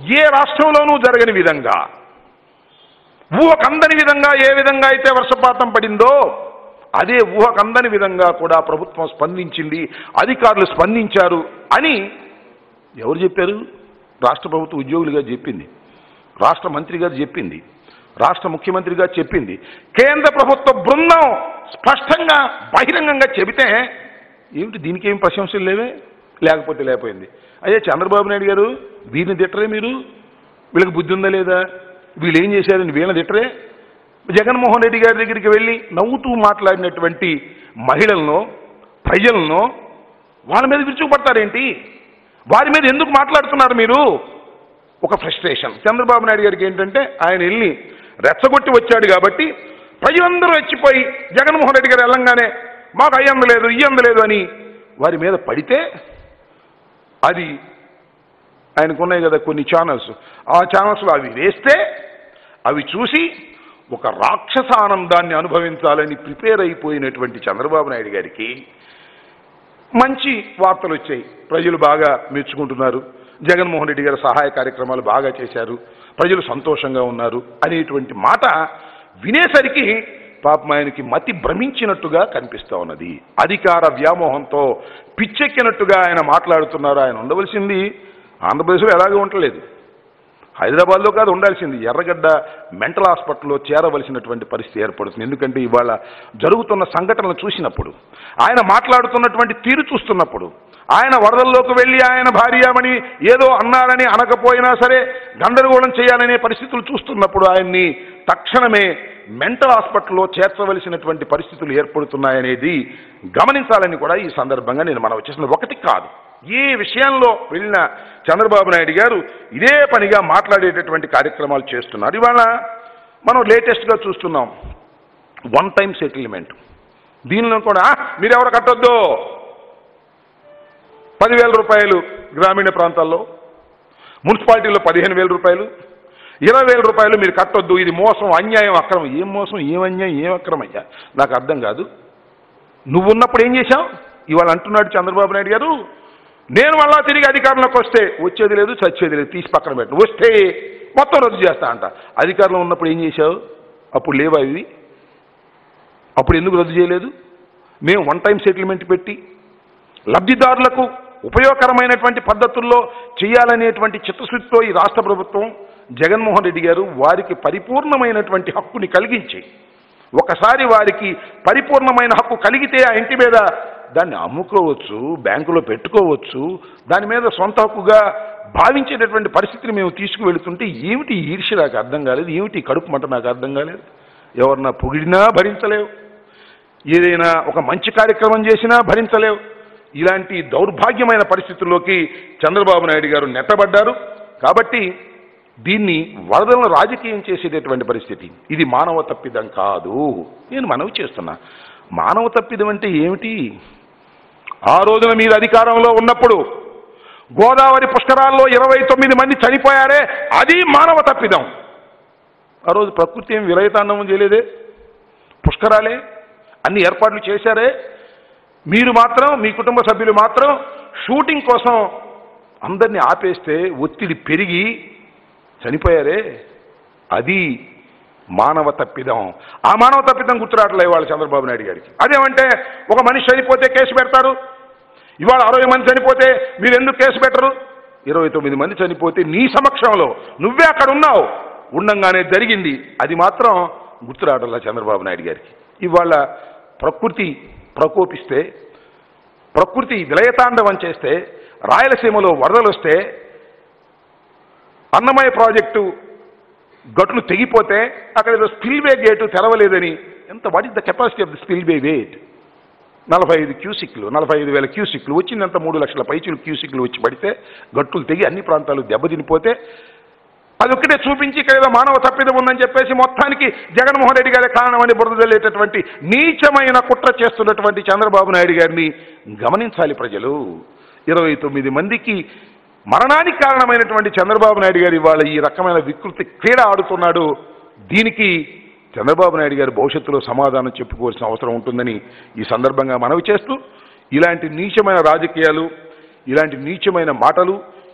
ఏ రాష్ట్రంలోనూ జరగని విధంగా ఊహకందని విధంగా ఏ విధంగా అయితే వర్షపాతం పడిందో అదే ఊహకందని విధంగా కూడా ప్రభుత్వం స్పందించింది అధికారులు స్పందించారు అని ఎవరు చెప్పారు రాష్ట్ర ప్రభుత్వ ఉద్యోగులుగా చెప్పింది రాష్ట్ర మంత్రి గారు చెప్పింది రాష్ట్ర ముఖ్యమంత్రి గారు చెప్పింది కేంద్ర ప్రభుత్వ బృందం స్పష్టంగా బహిరంగంగా చెబితే ఏమిటి దీనికి ఏం ప్రశంసలు లేవే లేకపోతే లేకపోయింది అయ్యే చంద్రబాబు నాయుడు గారు వీరిని తిట్టరే మీరు వీళ్ళకి బుద్ధి ఉందా లేదా వీళ్ళు ఏం చేశారని వీళ్ళని తిట్టరే జగన్మోహన్ రెడ్డి గారి దగ్గరికి వెళ్ళి నవ్వుతూ మాట్లాడినటువంటి మహిళలను ప్రజలను వాళ్ళ మీద విరుచుకుపడతారేంటి వారి మీద ఎందుకు మాట్లాడుతున్నారు మీరు ఒక ఫ్రస్ట్రేషన్ చంద్రబాబు నాయుడు గారికి ఏంటంటే ఆయన వెళ్ళి రెచ్చగొట్టి వచ్చాడు కాబట్టి ప్రజలందరూ వచ్చిపోయి జగన్మోహన్ రెడ్డి గారు వెళ్ళంగానే మాకు అయ్యందలేదు ఇయ్యందలేదు అని వారి మీద పడితే అది ఆయనకున్నాయి కదా కొన్ని ఛానల్స్ ఆ ఛానల్స్లో అవి వేస్తే అవి చూసి ఒక రాక్షస ఆనందాన్ని అనుభవించాలని ప్రిపేర్ అయిపోయినటువంటి చంద్రబాబు నాయుడు గారికి మంచి వార్తలు వచ్చాయి ప్రజలు బాగా మెచ్చుకుంటున్నారు జగన్మోహన్ రెడ్డి గారి సహాయ కార్యక్రమాలు బాగా చేశారు ప్రజలు సంతోషంగా ఉన్నారు అనేటువంటి మాట వినేసరికి పాపం ఆయనకి మతి భ్రమించినట్టుగా కనిపిస్తా ఉన్నది అధికార వ్యామోహంతో పిచ్చెక్కినట్టుగా ఆయన మాట్లాడుతున్నారు ఆయన ఉండవలసింది ఆంధ్రప్రదేశ్లో ఎలాగే ఉండలేదు హైదరాబాద్లో కాదు ఉండాల్సింది ఎర్రగడ్డ మెంటల్ హాస్పిటల్లో చేరవలసినటువంటి పరిస్థితి ఏర్పడుతుంది ఎందుకంటే ఇవాళ జరుగుతున్న సంఘటనలు చూసినప్పుడు ఆయన మాట్లాడుతున్నటువంటి తీరు చూస్తున్నప్పుడు ఆయన వరదల్లోకి వెళ్ళి ఆయన భార్యామని ఏదో అన్నారని అనకపోయినా సరే గందరగోళం చేయాలనే పరిస్థితులు చూస్తున్నప్పుడు ఆయన్ని తక్షణమే మెంటల్ హాస్పిటల్లో చేర్చవలసినటువంటి పరిస్థితులు ఏర్పడుతున్నాయనేది గమనించాలని కూడా ఈ సందర్భంగా నేను మనం చేసిన ఒకటి కాదు ఏ విషయంలో వెళ్ళిన చంద్రబాబు నాయుడు గారు ఇదే పనిగా మాట్లాడేటటువంటి కార్యక్రమాలు చేస్తున్నారు ఇవాళ మనం లేటెస్ట్గా చూస్తున్నాం వన్ టైం సెటిల్మెంట్ దీనిలో కూడా "ఆ, మీరెవరు కట్టొద్దు పదివేల రూపాయలు గ్రామీణ ప్రాంతాల్లో మున్సిపాలిటీలో పదిహేను వేల రూపాయలు ఇరవై వేల రూపాయలు మీరు కట్టొద్దు ఇది మోసం అన్యాయం అక్రమం ఏం మోసం ఏం అన్యాయం ఏం అక్రమం అయ్యా నాకు అర్థం కాదు నువ్వున్నప్పుడు ఏం చేశావు ఇవాళ అంటున్నాడు చంద్రబాబు నాయుడు గారు నేను మళ్ళా తిరిగి అధికారంలోకి వస్తే వచ్చేది లేదు చచ్చేది లేదు తీసి పక్కన పెట్టు వస్తే మొత్తం రద్దు చేస్తా అంట అధికారంలో ఉన్నప్పుడు ఏం చేశావు అప్పుడు లేవా ఇవి అప్పుడు ఎందుకు రద్దు చేయలేదు మేము వన్ టైం సెటిల్మెంట్ పెట్టి లబ్ధిదారులకు ఉపయోగకరమైనటువంటి పద్ధతుల్లో చేయాలనేటువంటి చిత్తశుద్ధితో ఈ రాష్ట్ర ప్రభుత్వం జగన్మోహన్ రెడ్డి గారు వారికి పరిపూర్ణమైనటువంటి హక్కుని కలిగించి ఒకసారి వారికి పరిపూర్ణమైన హక్కు కలిగితే ఆ ఇంటి మీద దాన్ని అమ్ముకోవచ్చు బ్యాంకులో పెట్టుకోవచ్చు దాని మీద సొంత హక్కుగా భావించేటటువంటి పరిస్థితిని మేము తీసుకువెళుతుంటే ఏమిటి ఈ ఈర్ష్య నాకు అర్థం కాలేదు ఏమిటి ఈ కడుపు మంట నాకు అర్థం కాలేదు ఎవరన్నా పొగిడినా భరించలేవు ఏదైనా ఒక మంచి కార్యక్రమం చేసినా భరించలేవు ఇలాంటి దౌర్భాగ్యమైన పరిస్థితుల్లోకి చంద్రబాబు నాయుడు గారు నెట్టబడ్డారు కాబట్టి దీన్ని వరదలను రాజకీయం చేసేటటువంటి పరిస్థితి ఇది మానవ తప్పిదం కాదు నేను మనవి చేస్తున్నా మానవ తప్పిదం అంటే ఏమిటి ఆ రోజున మీరు అధికారంలో ఉన్నప్పుడు గోదావరి పుష్కరాల్లో ఇరవై తొమ్మిది మంది చనిపోయారే అది మానవ తప్పిదం ఆ రోజు ప్రకృతి ఏం విరహితాండవం చేయలేదే పుష్కరాలే అన్ని ఏర్పాట్లు చేశారే మీరు మాత్రం మీ కుటుంబ సభ్యులు మాత్రం షూటింగ్ కోసం అందరినీ ఆపేస్తే ఒత్తిడి పెరిగి చనిపోయారే అది మానవ తప్పిదం ఆ మానవ తప్పిదం గుర్తురావట్లే ఇవాళ చంద్రబాబు నాయుడు గారికి అదేమంటే ఒక మనిషి చనిపోతే కేసు పెడతారు ఇవాళ అరవై మంది చనిపోతే మీరు ఎందుకు కేసు పెట్టరు ఇరవై తొమ్మిది మంది చనిపోతే నీ సమక్షంలో నువ్వే అక్కడ ఉన్నావు ఉండంగానే జరిగింది అది మాత్రం గుర్తురావట్లా చంద్రబాబు నాయుడు గారికి ఇవాళ ప్రకృతి ప్రకోపిస్తే ప్రకృతి విలయతాండవం చేస్తే రాయలసీమలో వరదలు వస్తే అన్నమయ్య ప్రాజెక్టు గట్లు తెగిపోతే అక్కడ ఏదో స్పిల్వే గేటు తెరవలేదని ఎంత what is the capacity of the spillway వేట్ నలభై ఐదు క్యూసిక్లు నలభై ఐదు వేల క్యూసిక్లు వచ్చిందంత మూడు లక్షల పైచులు క్యూసిక్లు వచ్చి పడితే గట్టులు తెగి అన్ని ప్రాంతాలు దెబ్బతినిపోతే అది ఒక్కటే చూపించి ఇక్కడ ఏదో మానవ తప్పిదం ఉందని చెప్పేసి మొత్తానికి జగన్మోహన్ రెడ్డి గారి కారణమని బురద జల్లేటటువంటి నీచమైన కుట్ర చేస్తున్నటువంటి చంద్రబాబు నాయుడు గారిని గమనించాలి ప్రజలు ఇరవై తొమ్మిది మందికి మరణానికి కారణమైనటువంటి చంద్రబాబు నాయుడు గారు ఇవాళ ఈ రకమైన వికృతి క్రీడ ఆడుతున్నాడు దీనికి చంద్రబాబు నాయుడు గారు భవిష్యత్తులో సమాధానం చెప్పుకోవాల్సిన అవసరం ఉంటుందని ఈ సందర్భంగా మనవి చేస్తూ ఇలాంటి నీచమైన రాజకీయాలు ఇలాంటి నీచమైన మాటలు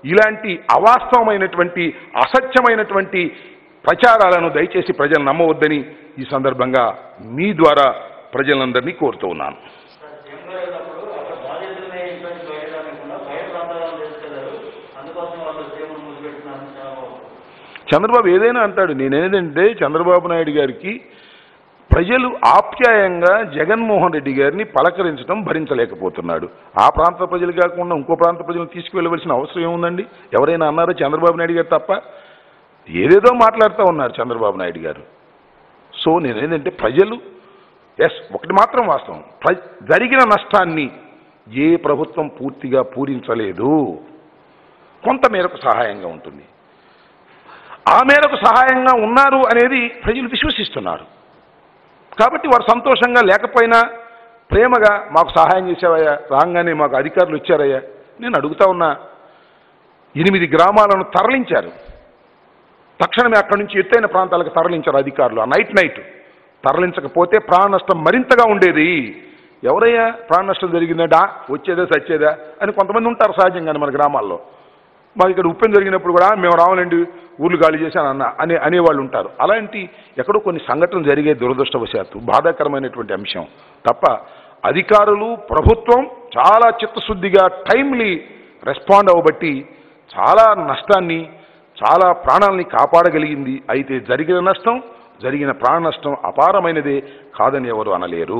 ఇలాంటి అవాస్తవమైనటువంటి అసత్యమైనటువంటి ప్రచారాలను దయచేసి ప్రజలు నమ్మవద్దని ఈ సందర్భంగా మీ ద్వారా ప్రజలందరినీ కోరుతూ ఉన్నాను సీఎం గారు వెళ్ళినప్పుడు అక్కడ బాధితులనే ఇబ్బంది బయటకుండా బయట ప్రాంతాలను తీసుకెళ్లారు అందుకోసం వాళ్ళు సీఎం మూసిపెట్టినారని చాలా చంద్రబాబు ఏదైనా అంటాడు నేనేంటంటే చంద్రబాబు నాయుడు గారికి ప్రజలు ఆప్యాయంగా జగన్మోహన్ రెడ్డి గారిని పలకరించడం భరించలేకపోతున్నాడు ఆ ప్రాంత ప్రజలు కాకుండా ఇంకో ప్రాంత ప్రజలను తీసుకువెళ్ళవలసిన అవసరం ఏముందండి ఎవరైనా అన్నారో చంద్రబాబు నాయుడు గారు తప్ప ఏదేదో మాట్లాడుతూ ఉన్నారు చంద్రబాబు నాయుడు గారు సో నేనేంటంటే ప్రజలు ఎస్ ఒకటి మాత్రం వాస్తవం ప్ర జరిగిన నష్టాన్ని ఏ ప్రభుత్వం పూర్తిగా పూరించలేదు కొంత మేరకు సహాయంగా ఉంటుంది ఆ మేరకు సహాయంగా ఉన్నారు అనేది ప్రజలు విశ్వసిస్తున్నారు కాబట్టి వారు సంతోషంగా లేకపోయినా ప్రేమగా మాకు సహాయం చేసావయ్యా రాగానే మాకు అధికారులు వచ్చారయ్యా నేను అడుగుతా ఉన్నా ఎనిమిది గ్రామాలను తరలించారు తక్షణమే అక్కడి నుంచి ఎత్తైన ప్రాంతాలకు తరలించారు అధికారులు ఆ నైట్ నైట్ తరలించకపోతే ప్రాణ నష్టం మరింతగా ఉండేది ఎవరయ్యా ప్రాణ నష్టం జరిగిందా వచ్చేదా సచ్చేదా అని కొంతమంది ఉంటారు సహజంగానే మన గ్రామాల్లో మాకు ఇక్కడ ఉప్పెన జరిగినప్పుడు కూడా మేము రావాలండి ఊర్లు గాలి చేశాను అన్న అనే అనేవాళ్ళు ఉంటారు అలాంటి ఎక్కడో కొన్ని సంఘటనలు జరిగే దురదృష్టవశాత్తు బాధాకరమైనటువంటి అంశం తప్ప అధికారులు ప్రభుత్వం చాలా చిత్తశుద్ధిగా టైమ్లీ రెస్పాండ్ అవ్వబట్టి చాలా నష్టాన్ని చాలా ప్రాణాలని కాపాడగలిగింది అయితే జరిగిన నష్టం జరిగిన ప్రాణ నష్టం అపారమైనదే కాదని ఎవరు అనలేరు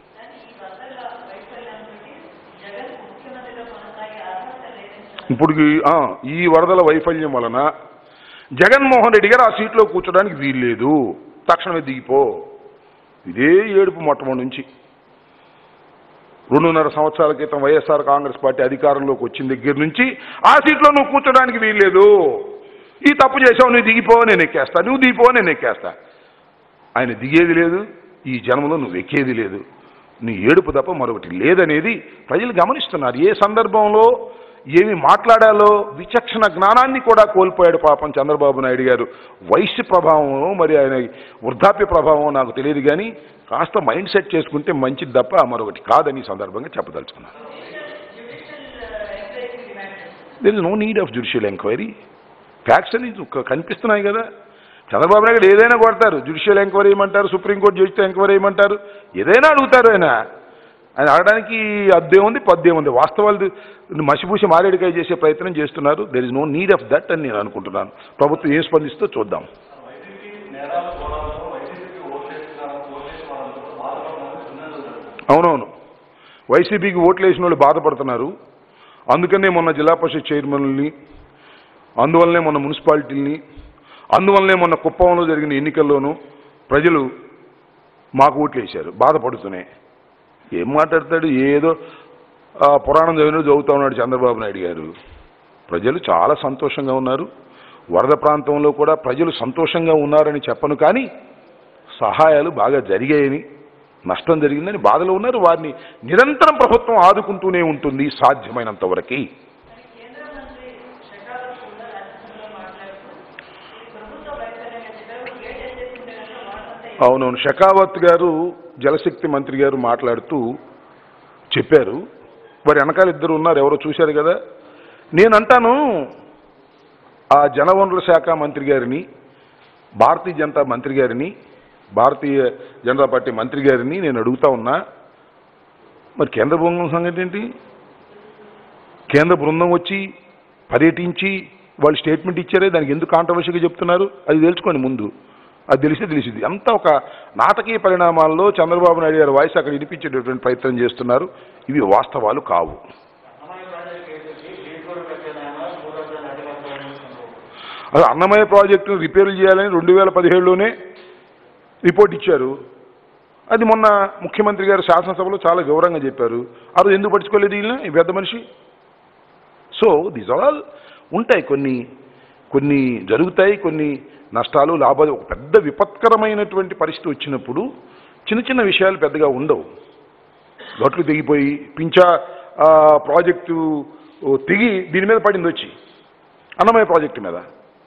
ఇప్పుడు ఈ- ఆ, ఈ వరదల వైఫల్యం వలన జగన్మోహన్ రెడ్డి గారు ఆ సీట్లో కూర్చోడానికి వీల్లేదు తక్షణమే దిగిపో ఇదే ఏడుపు మొట్టమొదటి నుంచి రెండున్నర సంవత్సరాల క్రితం వైఎస్ఆర్ కాంగ్రెస్ పార్టీ అధికారంలోకి వచ్చిన దగ్గర నుంచి ఆ సీట్లో నువ్వు కూర్చోడానికి వీల్లేదు ఈ తప్పు చేసావు నువ్వు దిగిపో నేను ఎక్కేస్తా నువ్వు దిగిపో నేను ఎక్కేస్తా ఆయన దిగేది లేదు ఈ జన్మలో నువ్వు ఎక్కేది లేదు నీ ఏడుపు తప్ప మరొకటి లేదనేది ప్రజలు గమనిస్తున్నారు ఏ సందర్భంలో ఏమి మాట్లాడాలో విచక్షణ జ్ఞానాన్ని కూడా కోల్పోయాడు పాపం చంద్రబాబు నాయుడు గారు వయస్సు ప్రభావం మరి ఆయన వృద్ధాప్య ప్రభావం నాకు తెలియదు కానీ కాస్త మైండ్ సెట్ చేసుకుంటే మంచిది తప్ప మరొకటి కాదని ఈ సందర్భంగా చెప్పదలుచుకున్నాను there is no need of judicial enquiry facts అని కనిపిస్తున్నాయి కదా చంద్రబాబు నాయుడు ఏదైనా కొడతారు జ్యుడిషియల్ ఎంక్వైరీ ఏమంటారు సుప్రీంకోర్టు జడ్జితో ఎంక్వైరీ ఏమంటారు ఏదైనా అడుగుతారు ఆయన ఆయన అడగడానికి అద్దే ఉంది పద్దే ఉంది వాస్తవాలు మసిపూసి మారేడికాయ చేసే ప్రయత్నం చేస్తున్నారు there is no need of that అని నేను అనుకుంటున్నాను ప్రభుత్వం ఏం స్పందిస్తుందో చూద్దాం అవునవును వైసీపీకి ఓట్లు వేసిన వాళ్ళు బాధపడుతున్నారు అందుకనే మొన్న జిల్లా పరిషత్ చైర్మన్ని అందువల్లనే మొన్న మున్సిపాలిటీని అందువల్లనే మొన్న కుప్పంలో జరిగిన ఎన్నికల్లోనూ ప్రజలు మాకు ఓట్లు వేశారు బాధపడుతూనే ఏం మాట్లాడతాడు ఏదో ఆ, పురాణం చదివినట్టు చదువుతా ఉన్నాడు చంద్రబాబు నాయుడు గారు ప్రజలు చాలా సంతోషంగా ఉన్నారు వరద ప్రాంతంలో కూడా ప్రజలు సంతోషంగా ఉన్నారని చెప్పను కానీ సహాయాలు బాగా జరిగాయని నష్టం జరిగిందని బాధలో ఉన్నారు వారిని నిరంతరం ప్రభుత్వం ఆదుకుంటూనే ఉంటుంది సాధ్యమైనంత వరకు కేంద్ర మంత్రి షెకావత్ కూడా రాజ్యసభలో మాట్లాడుతూ ఈ ప్రభుత్వ వైఫల్యం చెప్పారు గేట్ ఎత్తేస్తుంటే కనుక వాళ్ళంతా అవునవును షెకావత్ గారు జలశక్తి మంత్రి గారు మాట్లాడుతూ చెప్పారు వారి వెనకాల ఇద్దరు ఉన్నారు ఎవరో చూశారు కదా నేను అంటాను ఆ జనవనరుల శాఖ మంత్రి గారిని భారతీయ జనతా మంత్రి గారిని భారతీయ జనతా పార్టీ మంత్రి గారిని నేను అడుగుతా ఉన్నా మరి కేంద్ర బృందం సంగతి ఏంటి కేంద్ర బృందం వచ్చి పర్యటించి వాళ్ళు స్టేట్మెంట్ ఇచ్చారే దానికి ఎందుకు కాంట్రవర్సీగా చెప్తున్నారు అది తెలుసుకోండి ముందు అది తెలిసి తెలిసింది అంతా ఒక నాటకీయ పరిణామాల్లో చంద్రబాబు నాయుడు గారి వాయిస్ అక్కడ వినిపించేటటువంటి ప్రయత్నం చేస్తున్నారు ఇవి వాస్తవాలు కావు అన్నమయ్య ప్రాజెక్ట్ కేసుకి లీడ్ కూడా పెట్టేదామా పూర్వజాన్ని అడ్డుపడతామని అది అన్నమయ్య ప్రాజెక్టును రిపేర్లు చేయాలని రెండు వేల పదిహేడులోనే రిపోర్ట్ ఇచ్చారు అది మొన్న ముఖ్యమంత్రి గారు శాసనసభలో చాలా వివరంగా చెప్పారు అది ఎందుకు పట్టించుకోలేదు వీళ్ళని ఈ పెద్ద మనిషి సో దీస్ ఆల్ ఉంటాయి కొన్ని కొన్ని జరుగుతాయి కొన్ని నష్టాలు లాభాలు ఒక పెద్ద విపత్కరమైనటువంటి పరిస్థితి వచ్చినప్పుడు చిన్న చిన్న విషయాలు పెద్దగా ఉండవు గట్లు తెగిపోయి పించా ఆ, ప్రాజెక్టు తెగి దీని మీద పడింది వచ్చి అన్నమయ్య ప్రాజెక్టు మీద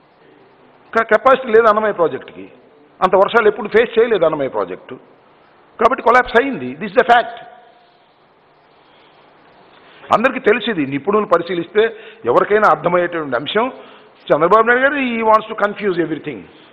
కెపాసిటీ లేదు అన్నమయ్య ప్రాజెక్టుకి అంత వర్షాలు ఎప్పుడు ఫేస్ చేయలేదు అన్నమయ్య ప్రాజెక్టు కాబట్టి కొలాప్స్ అయింది దిస్ ద ఫ్యాక్ట్ అందరికీ తెలిసింది నిపుణులు పరిశీలిస్తే ఎవరికైనా అర్థమయ్యేటువంటి అంశం చంద్రబాబు నాయుడు గారు ఈ వాంట్స్ టు కన్ఫ్యూజ్ ఎవ్రీథింగ్